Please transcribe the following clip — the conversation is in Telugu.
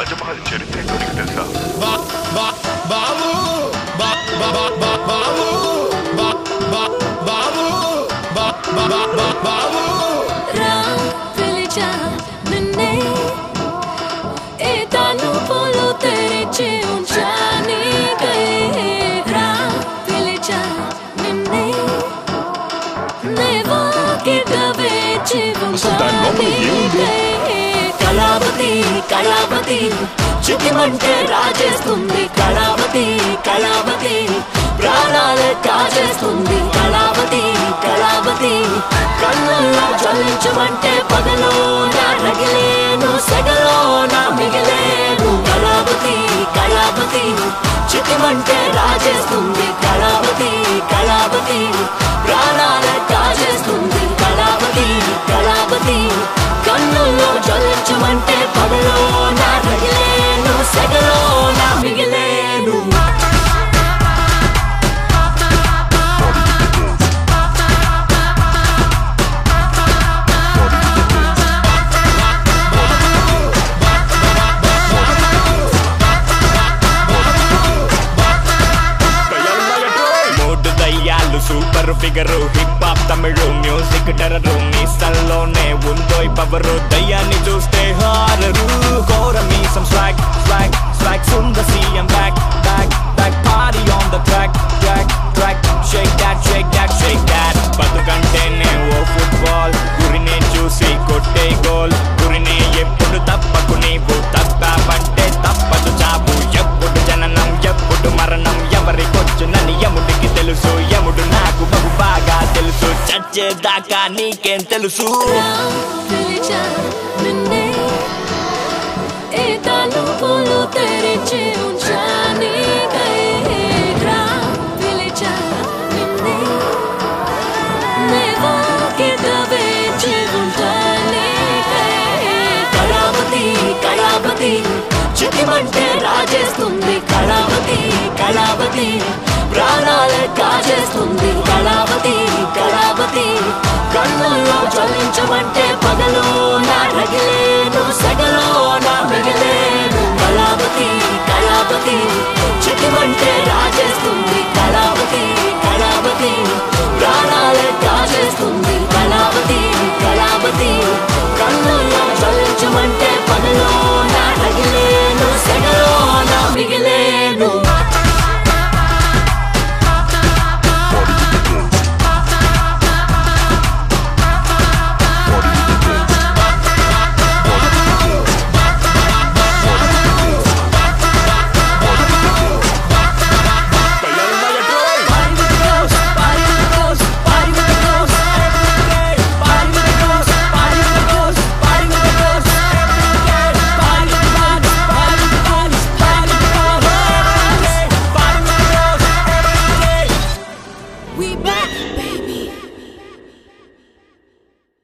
తాజ్మహల్ చరిత్ర ఏంటో నీకు తెలుసా బా బా బాబు బా బా బా బా బాబు బా బా బాబు బా బా బా బా బాబు రా పిలిచా నిన్నే ఏ తలుపులు తెరిచి ఉంచాని రా పిలిచా నిన్నే నేవాకిట వేచి దాని లోపల ఏముంది? కళావతి కళావతి చిటిమంటే రాజేస్తుంది కళావతి కళావతి ప్రాణాలే కాజేస్తుంది కళావతి కళావతి కన్నుల్లో జ్వలించమంటే పగలో నా రగిలేను సెగలో నా మిగిలేను కళావతి కళావతి చిటిమంటే రాజేస్తుంది కళావతి కళావతి ప్రాణాలే కాజేస్తుంది కళావతి కళావతి కన్నుల్లో జ్వలించమంటే పగలో నా రగిలేను సెగలో నా మిగిలేను మూడు దయ్యాలు super figure hip hop Tamil music terror మీసల్లోనే ఉందో పవరు దయ్యాన్ని చూస్తే హారరు ఘోర మీసం స్వాగ్ స్వాగ్ స్వాగ్ సుంద సీఎం బ్యాక్ బ్యాక్ బ్యాక్ పారీ on the track track track shake that shake that shake that బతుకంటేనే ఓ ఫుట్బాల్ గురినే చూసి కొట్టే గోల్ గురినే ఎప్పుడు తప్పకు నీవు తప్పావంటే తప్పదు చావు ఎప్పుడు జననం ఎప్పుడు మరణం ఎవరికొచ్చునని యముడికి తెలుసు యముడు నాకు బహు బాగా తెలుసు చచ్చేదాకా నీకేం తెలుసు పిలిచా నిన్నే ఏ తలుపులు తెరిచి ఉంచాని రా పిలిచా నిన్నే నేవాకిట వేచి ఉంటాని కళావతి కళావతి చిటిమంటే రాజేస్తుంది కళావతి కళావతి ప్రాణాలే కాజేస్తుంది కళావతి కళావతి కన్నుల్లో జ్వలించమంటే పగలో నా రగిలేను సెగలో నా మిగిలేను కళావతి కళావతి చిటిమంటే రాజేస్తుంది కళావతి కళావతి ప్రాణాలే కాజేస్తుంది